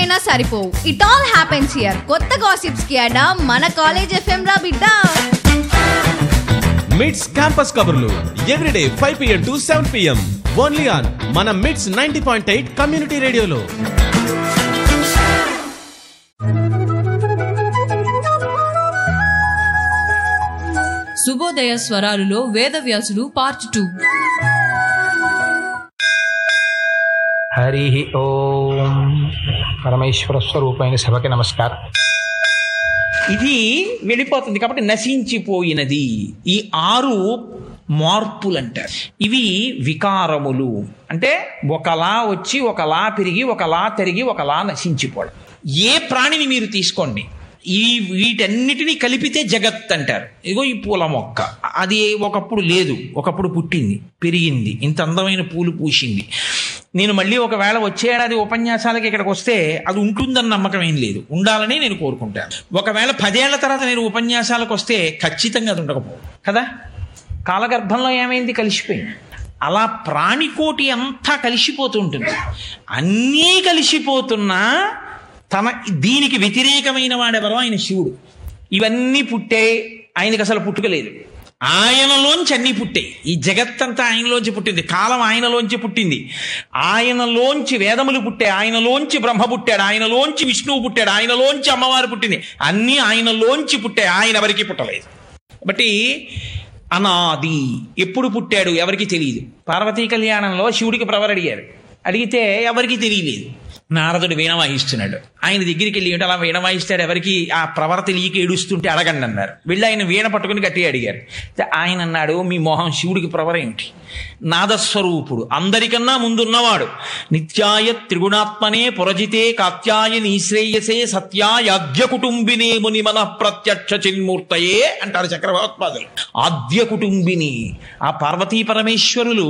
అయినా సరిపోవు it all happens here కొత్త గాసిప్స్ కి అడా మన కాలేజ్ ఎఫ్ఎం రా బిడ్డ మిడ్స్ క్యాంపస్ కబుర్లు everyday five PM to seven PM only on మన Mids ninety point eight community రేడియోలో శుభోదయ స్వరాలులో వేదవ్యాసుడు పార్ట్ టూ హరి ఓం పరమేశ్వర స్వరూపమైన సభకి నమస్కారం ఇది వెళ్ళిపోతుంది కాబట్టి నశించిపోయినది ఈ ఆరు మార్పులు అంటారు ఇవి వికారములు అంటే ఒకలా వచ్చి ఒకలా పెరిగి ఒకలా తిరిగి ఒకలా నశించిపోవడం ఏ ప్రాణిని మీరు తీసుకోండి ఈ వీటన్నిటినీ కలిపితే జగత్ అంటారు ఇగో ఈ పూల మొక్క అది ఒకప్పుడు లేదు ఒకప్పుడు పుట్టింది పెరిగింది ఇంత అందమైన పూలు పూసింది నేను మళ్ళీ ఒకవేళ వచ్చే ఏడాది ఉపన్యాసాలకి ఇక్కడికి వస్తే అది ఉంటుందన్న నమ్మకం ఏం లేదు ఉండాలని నేను కోరుకుంటాను ఒకవేళ పదేళ్ల తర్వాత నేను ఉపన్యాసాలకు వస్తే ఖచ్చితంగా అది ఉండకపోవు కదా కాలగర్భంలో ఏమైంది కలిసిపోయింది అలా ప్రాణికోటి అంతా కలిసిపోతూ ఉంటుంది అన్నీ కలిసిపోతున్నా తన దీనికి వ్యతిరేకమైన వాడెవరో ఆయన శివుడు ఇవన్నీ పుట్టే ఆయనకి అసలు పుట్టుకలేదు ఆయనలోంచి అన్నీ పుట్టాయి ఈ జగత్తంతా ఆయనలోంచి పుట్టింది కాలం ఆయనలోంచి పుట్టింది ఆయనలోంచి వేదములు పుట్టాయి ఆయనలోంచి బ్రహ్మ పుట్టాడు ఆయనలోంచి విష్ణువు పుట్టాడు ఆయనలోంచి అమ్మవారు పుట్టింది అన్నీ ఆయనలోంచి పుట్టాయి ఆయన ఎవరికి పుట్టలేదు కాబట్టి అనాది ఎప్పుడు పుట్టాడు ఎవరికి తెలియదు పార్వతీ కళ్యాణంలో శివుడికి ప్రవర్ అడిగారు అడిగితే ఎవరికి తెలియలేదు నారదుడు వీణ వాయిస్తున్నాడు ఆయన దగ్గరికి వెళ్ళి "ఏంటి అలా వీణ వాయిస్తాడు ఎవరికి ఆ ప్రవర తెలియక ఏడుస్తుంటే అడగండి అన్నారు వెళ్ళి ఆయన వీణ పట్టుకుని గట్టిగా అడిగారు అయితే ఆయన అన్నాడు మీ మోహం శివుడికి ప్రవర ఏమిటి నాదస్వరూపుడు అందరికన్నా ముందున్నవాడు నిత్యాయ త్రిగుణాత్మనే పురజితే కాత్యాయ నీశ్రేయసే సత్యాయాద్య కుటుంబినే ముని మన ప్రత్యక్ష చిన్మూర్తయే అంటారు చక్రభగవత్పాదులు ఆద్య కుటుంబిని ఆ పార్వతీ పరమేశ్వరులు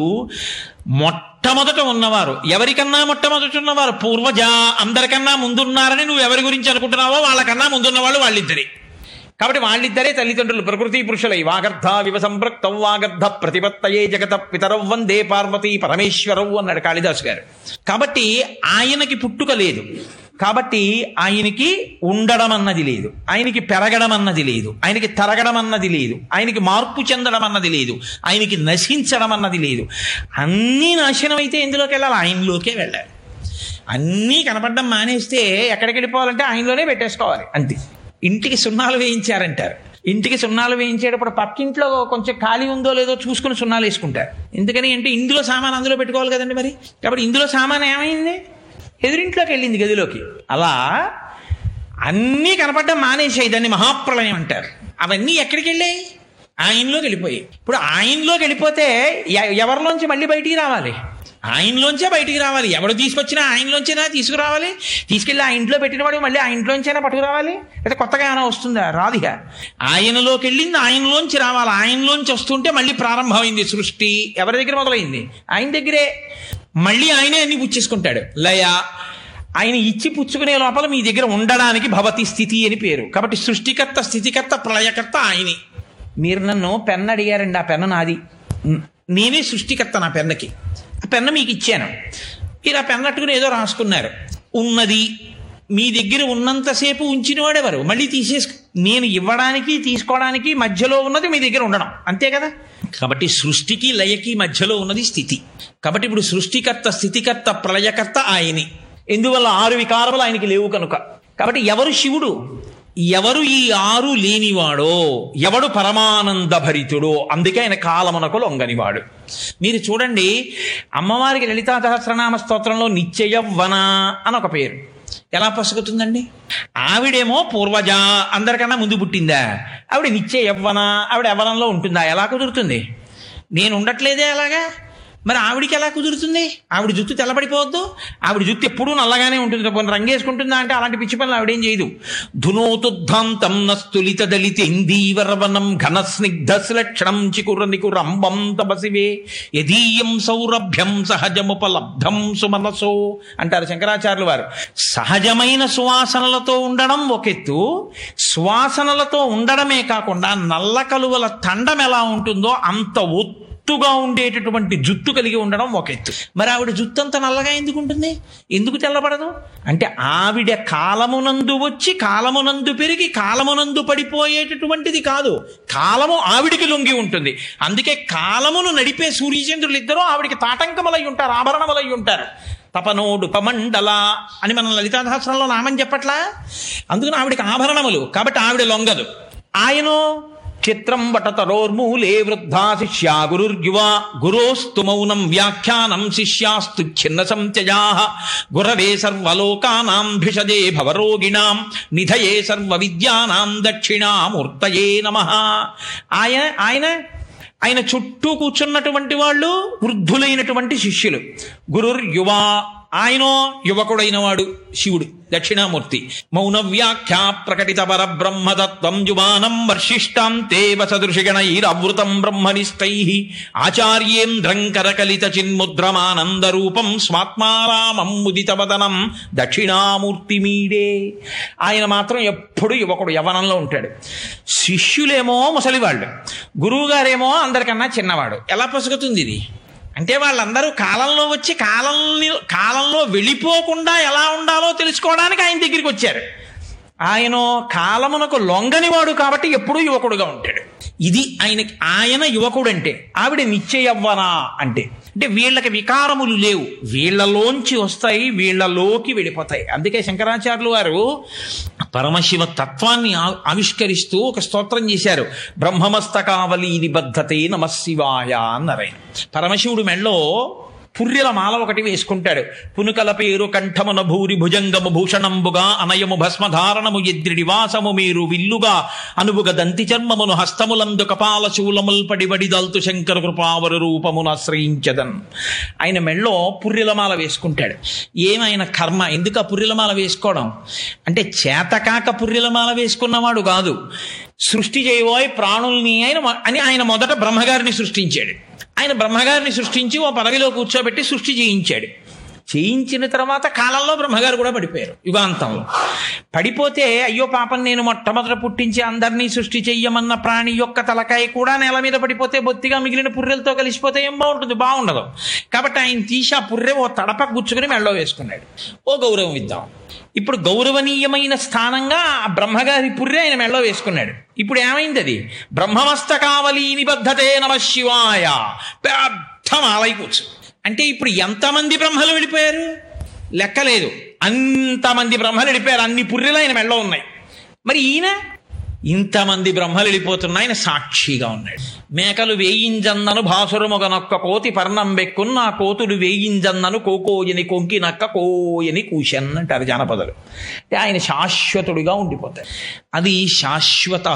మొట్టమొదట ఉన్నవారు ఎవరికన్నా మొట్టమొదట ఉన్నవారు పూర్వజ అందరికన్నా ముందున్నారని నువ్వు ఎవరి గురించి అనుకుంటున్నావో వాళ్ళకన్నా ముందున్న వాళ్ళు వాళ్ళిద్దరే కాబట్టి వాళ్ళిద్దరే తల్లిదండ్రులు ప్రకృతి పురుషులై వాగర్ధ వివ సంపృక్తం వాగర్ధ ప్రతిపత్తయే జగత పితరవ్ వందే పార్వతీ పరమేశ్వరవు అన్నాడు కాళిదాసు గారు కాబట్టి ఆయనకి పుట్టుక లేదు కాబట్టి ఆయనకి ఉండడం అన్నది లేదు ఆయనకి పెరగడం అన్నది లేదు ఆయనకి తరగడం అన్నది లేదు ఆయనకి మార్పు చెందడం అన్నది లేదు ఆయనకి నశించడం అన్నది లేదు అన్నీ నాశనం అయితే ఎందులోకి వెళ్ళాలి ఆయనలోకే వెళ్ళాలి అన్నీ కనపడడం మానేస్తే ఎక్కడికి వెళ్ళిపోవాలంటే ఆయనలోనే పెట్టేసుకోవాలి అంతే ఇంటికి సున్నాలు వేయించారంటారు ఇంటికి సున్నాలు వేయించేటప్పుడు పక్కింట్లో కొంచెం ఖాళీ ఉందో లేదో చూసుకుని సున్నాలు వేసుకుంటారు ఎందుకని అంటే ఇందులో సామాన్ అందులో పెట్టుకోవాలి కదండి మరి కాబట్టి ఇందులో సామాన్ ఏమైంది ఎదురింట్లోకి వెళ్ళింది గదిలోకి అలా అన్నీ కనపడడం మానేసాయి దాన్ని మహాప్రళయం అంటారు అవన్నీ ఎక్కడికి వెళ్ళాయి ఆయనలోకి వెళ్ళిపోయాయి ఇప్పుడు ఆయనలోకి వెళ్ళిపోతే ఎ- ఎవరిలోంచి మళ్ళీ బయటికి రావాలి ఆయనలోంచే బయటికి రావాలి ఎవడు తీసుకొచ్చినా ఆయనలోంచేనా తీసుకురావాలి తీసుకెళ్ళి ఆ ఇంట్లో పెట్టినవాడు మళ్ళీ ఆ ఇంట్లోంచైనా పట్టుకురావాలి అయితే కొత్తగా ఏమైనా వస్తుందా రాదిగా ఆయనలోకి వెళ్ళింది ఆయనలోంచి రావాలి ఆయనలోంచి వస్తుంటే మళ్ళీ ప్రారంభమైంది సృష్టి ఎవరి దగ్గర మొదలైంది ఆయన దగ్గరే మళ్ళీ ఆయనే అన్ని పుచ్చేసుకుంటాడు లయ ఆయన ఇచ్చి పుచ్చుకునే లోపల మీ దగ్గర ఉండడానికి భవతి స్థితి అని పేరు కాబట్టి సృష్టికర్త స్థితికర్త ప్రళయకర్త ఆయనే మీరు నన్ను పెన్ అడిగారండి ఆ పెన్ను నాది న- నేనే సృష్టికర్త నా పెన్నకి ఆ పెన్ను మీకు ఇచ్చాను మీరు ఆ పెన్ను అట్టుకుని ఏదో రాసుకున్నారు ఉన్నది మీ దగ్గర ఉన్నంతసేపు ఉంచినవాడెవరు మళ్ళీ తీసేసు నేను ఇవ్వడానికి తీసుకోవడానికి మధ్యలో ఉన్నది మీ దగ్గర ఉండడం అంతే కదా కాబట్టి సృష్టికి లయకి మధ్యలో ఉన్నది స్థితి కాబట్టి ఇప్పుడు సృష్టికర్త స్థితికర్త ప్రళయకర్త ఆయనే ఎందువల్ల ఆరు వికారములు ఆయనకి లేవు కనుక కాబట్టి ఎవరు శివుడు ఎవరు ఈ ఆరు లేనివాడో ఎవడు పరమానంద భరితుడో అందుకే ఆయన కాలమునకు లొంగనివాడు మీరు చూడండి అమ్మవారికి లలితా సహస్రనామ స్తోత్రంలో నిత్యయవ్వన అని ఒక పేరు ఎలా పసుకుతుందండి ఆవిడేమో పూర్వజ అందరికన్నా ముందు పుట్టిందా ఆవిడ నిత్య యవ్వన ఆవిడ యవ్వనంలో ఉంటుందా ఎలా కుదురుతుంది నేను ఉండట్లేదే అలాగా మరి ఆవిడికి ఎలా కుదురుతుంది ఆవిడ జుత్తు తెల్లబడిపోవద్దు ఆవిడ జుత్తు ఎప్పుడూ నల్లగానే ఉంటుంది పోనీ రంగేసుకుంటుందా అంటే అలాంటి పిచ్చి పనులు ఆవిడేం చేయదు ధునోతుద్ధాంతం నస్తులిత దళిత ఇందీవరవనం ఘన స్నిగ్ధ శ్లక్షణం చికుర నికుర అంబం తపసివే యదీయం సౌరభ్యం సహజముపలబ్ధం సుమనసో అంటారు శంకరాచార్యులు వారు సహజమైన సువాసనలతో ఉండడం ఒకెత్తు సువాసనలతో ఉండడమే కాకుండా నల్ల కలువల తండం ఎలా ఉంటుందో అంత ఒత్తు ఒత్తుగా ఉండేటటువంటి జుట్టు కలిగి ఉండడం ఒక ఎత్తు మరి ఆవిడ జుట్టు అంత నల్లగా ఎందుకు ఉంటుంది ఎందుకు తెల్లబడదు అంటే ఆవిడ కాలమునందు వచ్చి కాలమునందు పెరిగి కాలమునందు పడిపోయేటటువంటిది కాదు కాలము ఆవిడికి లొంగి ఉంటుంది అందుకే కాలమును నడిపే సూర్యచంద్రులు ఇద్దరూ ఆవిడికి తాటంకములై ఉంటారు ఆభరణములై ఉంటారు తపనోడు పమండల అని మనం లలితా సహస్రంలో నామని చెప్పట్లా అందుకని ఆవిడికి ఆభరణములు కాబట్టి ఆవిడ లొంగదు ఆయనో చిత్రం వటతరోర్మూలే వృద్ధా శిష్యా గురుర్యువ గురోస్తు మౌనం వ్యాఖ్యానం శిష్యాస్తు ఛిన్న సంత్యజా గురవే సర్వలోకానాం భిషజే భవరోగిణాం నిధయే సర్వ విద్యానాం దక్షిణామూర్తయే నమ ఆయన ఆయన ఆయన చుట్టూ కూర్చున్నటువంటి వాళ్ళు వృద్ధులైనటువంటి శిష్యులు గురుర్ యువ ఆయనో యువకుడైన వాడు శివుడు దక్షిణామూర్తి మౌన వ్యాఖ్యా ప్రకటిత పరబ్రహ్మతత్వం యువానం వర్షిష్టాం తే వసదృషిగణైరవృతం బ్రహ్మనిష్టై ఆచార్యేంద్రం కరకలిత చిన్ముద్రమానందరూపం స్వాత్మారామం ముదితవదనం దక్షిణామూర్తి మీడే ఆయన మాత్రం ఎప్పుడు యువకుడు యవనంలో ఉంటాడు శిష్యులేమో ముసలివాళ్ళు గురువుగారేమో అందరికన్నా చిన్నవాడు ఎలా పసుగుతుంది ఇది అంటే వాళ్ళందరూ కాలంలో వచ్చి కాలంలో కాలంలో వెళ్ళిపోకుండా ఎలా ఉండాలో తెలుసుకోవడానికి ఆయన దగ్గరికి వచ్చారు ఆయన కాలమునకు లొంగనివాడు కాబట్టి ఎప్పుడూ యువకుడుగా ఉంటాడు ఇది ఆయనకి ఆయన యువకుడు అంటే ఆవిడ నిశ్చయవ్వన అంటే అంటే వీళ్ళకి వికారములు లేవు వీళ్ళలోంచి వస్తాయి వీళ్ళలోకి వెళ్ళిపోతాయి అందుకే శంకరాచార్యులు వారు పరమశివ తత్వాన్ని ఆ- ఆవిష్కరిస్తూ ఒక స్తోత్రం చేశారు బ్రహ్మమస్తకావలి నిబద్ధతే నమశివాయ అన్నారాయన పరమశివుడు మెళ్ళో పుర్రెల మాల ఒకటి వేసుకుంటాడు పునుకల పేరు కంఠమున భూరి భుజంగము భూషణంబుగా అనయము భస్మధారణము ఎద్రి నివాసము మీరు విల్లుగా అనువుగ దంతి చర్మమును హస్తములందు కపాల శూలముల్ పడి వడిదల్తు శంకర కృపావరు రూపమును ఆశ్రయించదన్ ఆయన మెళ్ళో పుర్రెలమాల వేసుకుంటాడు ఏమైన కర్మ ఎందుకు ఆ పుర్రెలమాల వేసుకోవడం అంటే చేతకాక పుర్రెలమాల వేసుకున్నవాడు కాదు సృష్టి చేయబోయే ప్రాణుల్ని ఆయన మొ- అని ఆయన మొదట బ్రహ్మగారిని సృష్టించాడు ఆయన బ్రహ్మగారిని సృష్టించి ఓ పదవిలో కూర్చోబెట్టి సృష్టి చేయించాడు చేయించిన తర్వాత కాలంలో బ్రహ్మగారు కూడా పడిపోయారు యుగాంతంలో పడిపోతే అయ్యో పాపం నేను మొట్టమొదట పుట్టించి అందరినీ సృష్టి చెయ్యమన్న ప్రాణి యొక్క తలకాయ కూడా నేల మీద పడిపోతే బొత్తిగా మిగిలిన పుర్రెలతో కలిసిపోతే ఏం బాగుంటుంది బాగుండదు కాబట్టి ఆయన తీసి ఆ పుర్రె ఓ తడప గుచ్చుకుని మెళ్ళో వేసుకున్నాడు ఓ గౌరవం ఇద్దాం ఇప్పుడు గౌరవనీయమైన స్థానంగా ఆ బ్రహ్మగారి పుర్రె ఆయన మెళ్ళో వేసుకున్నాడు ఇప్పుడు ఏమైంది అది బ్రహ్మమస్తకావలి నిబద్ధతే నమ శివాయ పెద్ద మాలై కూర్చు అంటే ఇప్పుడు ఎంతమంది బ్రహ్మలు వెళ్ళిపోయారు లెక్కలేదు అంతమంది బ్రహ్మలు వెళ్ళిపోయారు అన్ని పుర్రెలు ఆయన మెళ్ళో ఉన్నాయి మరి ఈయన ఇంతమంది బ్రహ్మలు వెళ్ళిపోతున్నా ఆయన సాక్షిగా ఉన్నాడు మేకలు వేయింజన్నను భాసురముగనొక్క కోతి పర్ణం బెక్కున్న ఆ కోతులు వేయింజన్నను కోకోయని కొంకి నక్క కోయని కూషన్ అంటారు జానపదలు అంటే ఆయన శాశ్వతుడిగా ఉండిపోతాడు అది శాశ్వత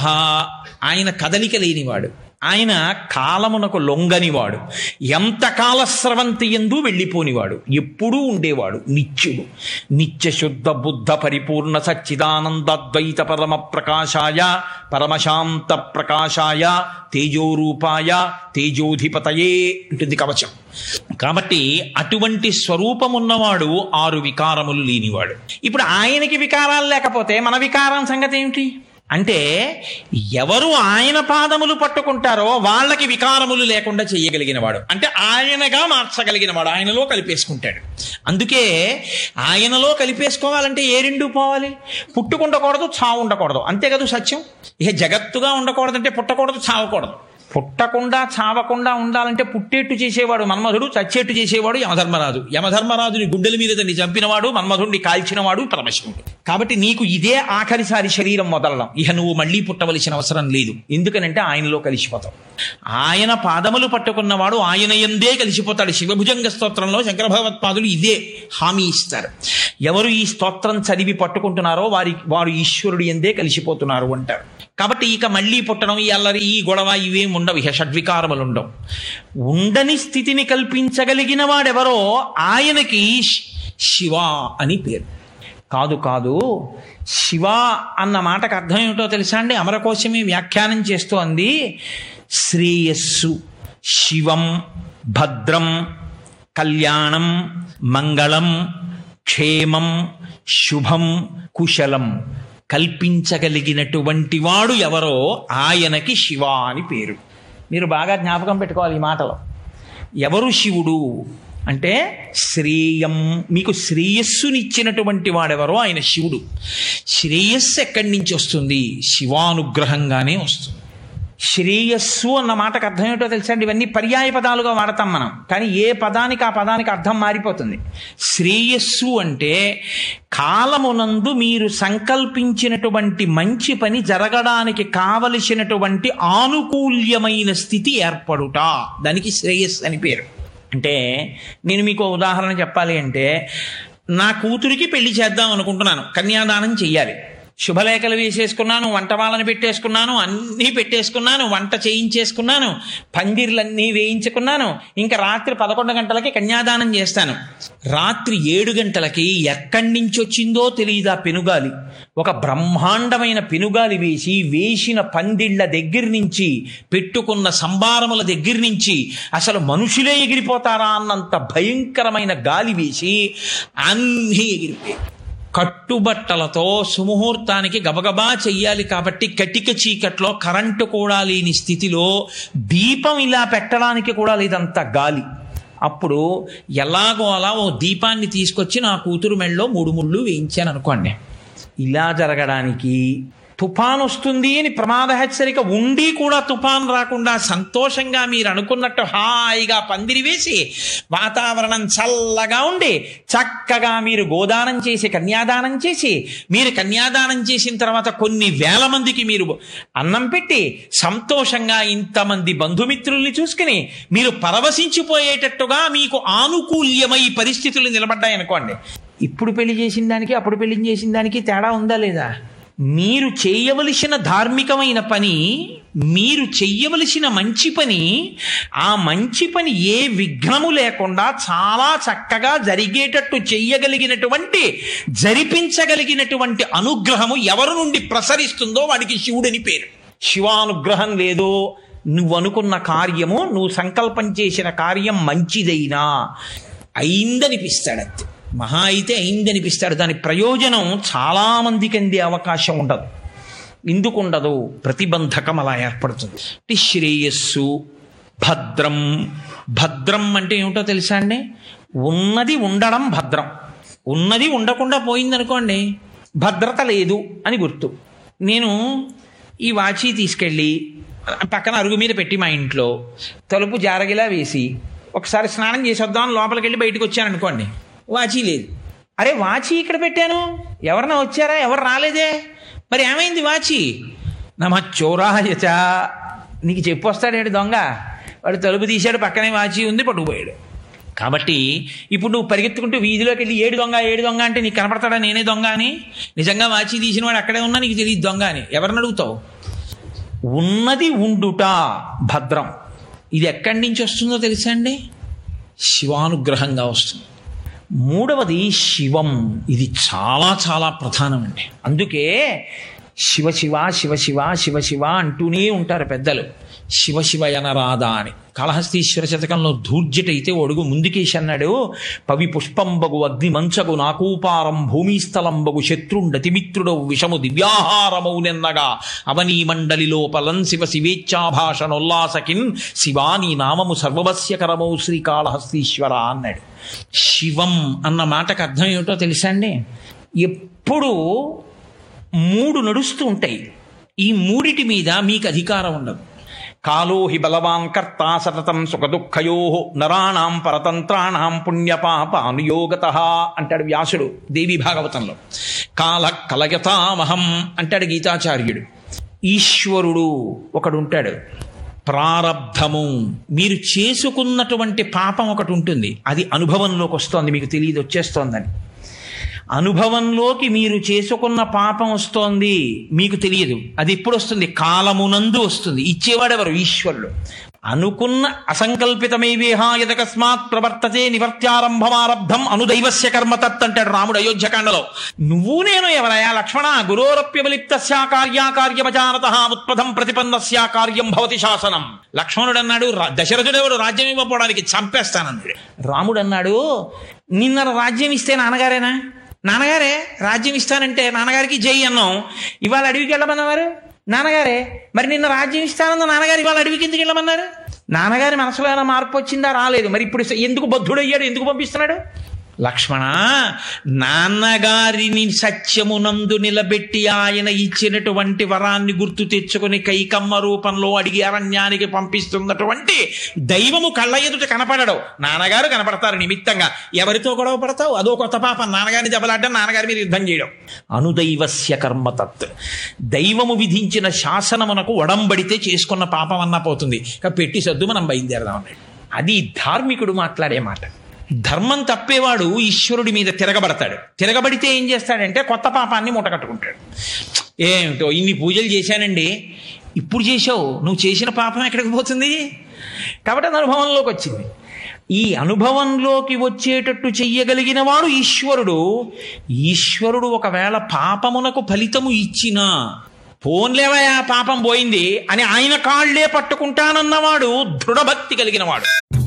ఆయన కదలిక లేనివాడు ఆయన కాలమునకు లొంగనివాడు ఎంత కాలస్రవంతి ఎందు వెళ్ళిపోనివాడు ఎప్పుడూ ఉండేవాడు నిత్యుడు నిత్య శుద్ధ బుద్ధ పరిపూర్ణ సచ్చిదానందద్వైత పరమ ప్రకాశాయ పరమశాంత ప్రకాశాయ తేజోరూపాయ తేజోధిపతయే ఉంటుంది కవచం కాబట్టి అటువంటి స్వరూపమున్నవాడు ఆరు వికారములు లేనివాడు ఇప్పుడు ఆయనకి వికారాలు లేకపోతే మన వికారం సంగతి ఏమిటి అంటే ఎవరు ఆయన పాదములు పట్టుకుంటారో వాళ్ళకి వికారములు లేకుండా చేయగలిగిన వాడు అంటే ఆయనగా మార్చగలిగిన వాడు ఆయనలో కలిపేసుకుంటాడు అందుకే ఆయనలో కలిపేసుకోవాలంటే ఏ రెండు పోవాలి పుట్టుకుండకూడదు చావు ఉండకూడదు అంతే కదా సత్యం ఇక జగత్తుగా ఉండకూడదంటే పుట్టకూడదు చావకూడదు పుట్టకుండా చావకుండా ఉండాలంటే పుట్టేట్టు చేసేవాడు మన్మధుడు చచ్చేట్టు చేసేవాడు యమధర్మరాజు యమధర్మరాజుని గుండెల మీద తన్ని చంపినవాడు మన్మధుడిని కాల్చినవాడు పరమశివుడు కాబట్టి నీకు ఇదే ఆఖరిసారి శరీరం మొదలడం ఇక నువ్వు మళ్ళీ పుట్టవలసిన అవసరం లేదు ఎందుకనంటే ఆయనలో కలిసిపోతావు ఆయన పాదములు పట్టుకున్నవాడు ఆయన ఎందే కలిసిపోతాడు శివభుజంగ స్తోత్రంలో శంకర భగవత్పాదులు ఇదే హామీ ఇస్తారు ఎవరు ఈ స్తోత్రం చదివి పట్టుకుంటున్నారో వారి వారు ఈశ్వరుడు ఎందే కలిసిపోతున్నారు అంటారు కాబట్టి ఇక మళ్ళీ పుట్టడం ఈ అల్లరి ఈ గొడవ ఇవేం ఉండవు ఇక షడ్వికారములు ఉండవు ఉండని స్థితిని కల్పించగలిగిన వాడెవరో ఆయనకి శ్- శివ అని పేరు కాదు కాదు శివ అన్న మాటకు అర్థం ఏమిటో తెలుసా అండి అమరకోశమే వ్యాఖ్యానం చేస్తూ అంది శ్రేయస్సు శివం భద్రం కళ్యాణం మంగళం క్షేమం శుభం కుశలం కల్పించగలిగినటువంటి వాడు ఎవరో ఆయనకి శివ అని పేరు మీరు బాగా జ్ఞాపకం పెట్టుకోవాలి ఈ మాటలో ఎవరు శివుడు అంటే శ్రేయం మీకు శ్రేయస్సునిచ్చినటువంటి వాడెవరో ఆయన శివుడు శ్రేయస్సు ఎక్కడి నుంచి వస్తుంది శివానుగ్రహంగానే వస్తుంది శ్రేయస్సు అన్న మాటకు అర్థం ఏంటో తెలుసా అండి ఇవన్నీ పర్యాయ పదాలుగా వాడతాం మనం కానీ ఏ పదానికి ఆ పదానికి అర్థం మారిపోతుంది శ్రేయస్సు అంటే కాలమునందు మీరు సంకల్పించినటువంటి మంచి పని జరగడానికి కావలసినటువంటి ఆనుకూల్యమైన స్థితి ఏర్పడుట దానికి శ్రేయస్సు అని పేరు అంటే నేను మీకు ఓ ఉదాహరణ చెప్పాలి అంటే నా కూతురికి పెళ్లి చేద్దాం అనుకుంటున్నాను కన్యాదానం చెయ్యాలి శుభలేఖలు వేసేసుకున్నాను వంట వాళ్ళని పెట్టేసుకున్నాను అన్నీ పెట్టేసుకున్నాను వంట చేయించేసుకున్నాను పందిర్లన్నీ వేయించుకున్నాను ఇంకా రాత్రి పదకొండు గంటలకి కన్యాదానం చేస్తాను రాత్రి ఏడు గంటలకి ఎక్కడి నుంచి వచ్చిందో తెలియదు ఆ పెనుగాలి ఒక బ్రహ్మాండమైన పెనుగాలి వేసి వేసిన పందిళ్ళ దగ్గర నుంచి పెట్టుకున్న సంబారముల దగ్గర నుంచి అసలు మనుషులే ఎగిరిపోతారా అన్నంత భయంకరమైన గాలి వేసి అన్నీ ఎగిరిపోయాయి కట్టుబట్టలతో సుముహూర్తానికి గబగబా చెయ్యాలి కాబట్టి కటిక చీకట్లో కరెంటు కూడా లేని స్థితిలో దీపం ఇలా పెట్టడానికి కూడా లేదంత గాలి అప్పుడు ఎలాగో అలా ఓ దీపాన్ని తీసుకొచ్చి నా కూతురు మెళ్ళలో మూడు ముళ్ళు వేయించాను అనుకోండి ఇలా జరగడానికి తుఫాన్ వస్తుంది అని ప్రమాద హెచ్చరిక ఉండి కూడా తుఫాన్ రాకుండా సంతోషంగా మీరు అనుకున్నట్టు హాయిగా పందిరి వేసి వాతావరణం చల్లగా ఉండి చక్కగా మీరు గోదానం చేసి కన్యాదానం చేసి మీరు కన్యాదానం చేసిన తర్వాత కొన్ని వేల మందికి మీరు అన్నం పెట్టి సంతోషంగా ఇంతమంది బంధుమిత్రుల్ని చూసుకుని మీరు పరవశించిపోయేటట్టుగా మీకు ఆనుకూల్యమై పరిస్థితులు నిలబడ్డాయనుకోండి ఇప్పుడు పెళ్లి చేసిన దానికి అప్పుడు పెళ్లి చేసిన దానికి తేడా ఉందా లేదా మీరు చేయవలసిన ధార్మికమైన పని మీరు చెయ్యవలసిన మంచి పని ఆ మంచి పని ఏ విఘ్నము లేకుండా చాలా చక్కగా జరిగేటట్టు చెయ్యగలిగినటువంటి జరిపించగలిగినటువంటి అనుగ్రహము ఎవరి నుండి ప్రసరిస్తుందో వాడికి శివుడని పేరు శివానుగ్రహం లేదో నువ్వు అనుకున్న కార్యము నువ్వు సంకల్పం చేసిన కార్యం మంచిదైనా అయిందనిపిస్తాడు అంతే మహా అయితే అయిందనిపిస్తాడు దాని ప్రయోజనం చాలా మందికి అందే అవకాశం ఉండదు ఎందుకు ఉండదు ప్రతిబంధకం అలా ఏర్పడుతుంది అంటే శ్రేయస్సు భద్రం భద్రం అంటే ఏమిటో తెలుసా అండి ఉన్నది ఉండడం భద్రం ఉన్నది ఉండకుండా పోయిందనుకోండి భద్రత లేదు అని గుర్తు నేను ఈ వాచి తీసుకెళ్ళి పక్కన అరుగు మీద పెట్టి మా ఇంట్లో తలుపు జారగిలా వేసి ఒకసారి స్నానం చేసి వద్దామని లోపలికి వెళ్ళి బయటకు వచ్చాను అనుకోండి వాచి లేదు అరే వాచి ఇక్కడ పెట్టాను ఎవరన్నా వచ్చారా ఎవరు రాలేదే మరి ఏమైంది వాచి నమ చోరాయచ నీకు చెప్పొస్తాడేంటి దొంగ వాడు తలుపు తీశాడు పక్కనే వాచి ఉంది పట్టుకుపోయాడు కాబట్టి ఇప్పుడు నువ్వు పరిగెత్తుకుంటూ వీధిలోకి వెళ్ళి ఏడు దొంగ ఏడు దొంగ అంటే నీకు కనపడతాడా నేనే దొంగ అని నిజంగా వాచి తీసిన వాడు అక్కడే ఉన్నా నీకు తెలియదు దొంగ అని ఎవరిని అడుగుతావు ఉన్నది ఉండుట భద్రం ఇది ఎక్కడి నుంచి వస్తుందో తెలుసా అండి శివానుగ్రహంగా వస్తుంది మూడవది శివం ఇది చాలా చాలా ప్రధానమండి అందుకే శివ శివ శివ శివ శివ శివ అంటూనే ఉంటారు పెద్దలు శివ శివ ఎనరాదా అని కాళహస్తీశ్వర శతకంలో ధూర్జటైతే ఒడుగు ముందుకేసి అన్నాడు పవి పుష్పంబగు అగ్ని మంచగు నాకూపారం భూమిస్థలంబగు శత్రుండతిమిత్రుడు విషము దివ్యాహారమౌ నిన్నగా అవనీ మండలిలో పలన్ శివ శివేచ్ఛాభాషణోల్లాసకిన్ శివాని నామము సర్వవస్యకరమౌ శ్రీకాళహస్తీశ్వర అన్నాడు శివం అన్న మాటకు అర్థం ఏమిటో తెలుసా అండి ఎప్పుడు మూడు నడుస్తూ ఉంటాయి ఈ మూడిటి మీద మీకు అధికారం ఉండదు కాలో హి బలవాన్ కర్త సతతం సుఖదుఃఖయో నరాణాం పరతంత్రాణాం పుణ్యపాప అనుయోగత అంటాడు వ్యాసుడు దేవి భాగవతంలో కాల కలయతామహం అంటాడు గీతాచార్యుడు ఈశ్వరుడు ఒకడుంటాడు ప్రారబ్ధము మీరు చేసుకున్నటువంటి పాపం ఒకటి ఉంటుంది అది అనుభవంలోకి వస్తోంది మీకు తెలియదు వచ్చేస్తోందని అనుభవంలోకి మీరు చేసుకున్న పాపం వస్తోంది మీకు తెలియదు అది ఎప్పుడు వస్తుంది కాలమునందు వస్తుంది ఇచ్చేవాడెవరు ఈశ్వరుడు అనుకున్న అసంకల్పితమైవేహాయదకస్మాత్ ప్రవర్తతే నివర్త్యారంభమారబ్ధం అనుదైవస్య కర్మతత్ అంటాడు రాముడు అయోధ్యకాండలో నువ్వు నేను ఎవరయా లక్ష్మణ గురోరప్యబలిప్తస్యా కార్యాకార్యమజానత ఉత్పదం ప్రతిపన్నస్యా కార్యం భవతి శాసనం లక్ష్మణుడు అన్నాడు "రా- దశరథుడెవడు రాజ్యం ఇవ్వకపోవడానికి చంపేస్తానన్నాడు రాముడు అన్నాడు నిన్న రాజ్యం ఇస్తే నాన్నగారేనా నాన్నగారే రాజ్యం ఇస్తానంటే నాన్నగారికి జై అన్నాం ఇవాళ అడవికి వెళ్ళమన్నవారు నాన్నగారే మరి నిన్న రాజ్యం ఇస్తానన్న నాన్నగారి వాళ్ళ అడవికి ఎందుకు వెళ్ళమన్నారు నాన్నగారి మనసులో ఏమైనా మార్పు వచ్చిందా రాలేదు మరి ఇప్పుడు ఎందుకు బద్ధుడయ్యాడు ఎందుకు పంపిస్తున్నాడు లక్ష్మణ నాన్నగారిని సత్యమునందు నిలబెట్టి ఆయన ఇచ్చినటువంటి వరాన్ని గుర్తు తెచ్చుకొని కైకమ్మ రూపంలో అడిగి అరణ్యానికి పంపిస్తున్నటువంటి దైవము కళ్ళ ఎదుట కనపడడు నాన్నగారు కనపడతారు నిమిత్తంగా ఎవరితో గొడవ పడతావు అదో కొత్త పాపం నాన్నగారిని దెబ్బలాడడం నాన్నగారి మీద యుద్ధం చేయడం అనుదైవస్య కర్మతత్ దైవము విధించిన శాసనమునకు ఒడంబడితే చేసుకున్న పాపం అన్నా పోతుంది ఇక పెట్టి సద్దు మనం బయలుదేరదాం అన్నాడు అది ధార్మికుడు మాట్లాడే మాట ధర్మం తప్పేవాడు ఈశ్వరుడి మీద తిరగబడతాడు తిరగబడితే ఏం చేస్తాడంటే కొత్త పాపాన్ని మూటకట్టుకుంటాడు ఏమిటో ఇన్ని పూజలు చేశానండి ఇప్పుడు చేసావు నువ్వు చేసిన పాపం ఎక్కడికి పోతుంది కాబట్టి అది అనుభవంలోకి వచ్చింది ఈ అనుభవంలోకి వచ్చేటట్టు చెయ్యగలిగిన వాడు ఈశ్వరుడు ఈశ్వరుడు ఒకవేళ పాపమునకు ఫలితము ఇచ్చినా పోన్లేవయా పాపం పోయింది అని ఆయన కాళ్లే పట్టుకుంటానన్నవాడు దృఢభక్తి కలిగినవాడు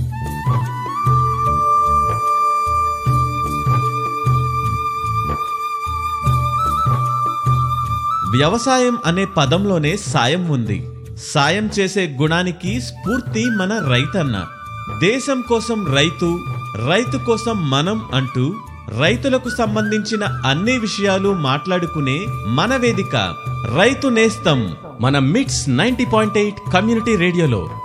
వ్యవసాయం అనే పదంలోనే సాయం ఉంది సాయం చేసే గుణానికి స్ఫూర్తి మన రైతన్న దేశం కోసం రైతు రైతు కోసం మనం అంటూ రైతులకు సంబంధించిన అన్ని విషయాలు మాట్లాడుకునే మన వేదిక రైతు నేస్తం మన మిట్స్ నైంటీ పాయింట్ ఎయిట్ కమ్యూనిటీ రేడియోలో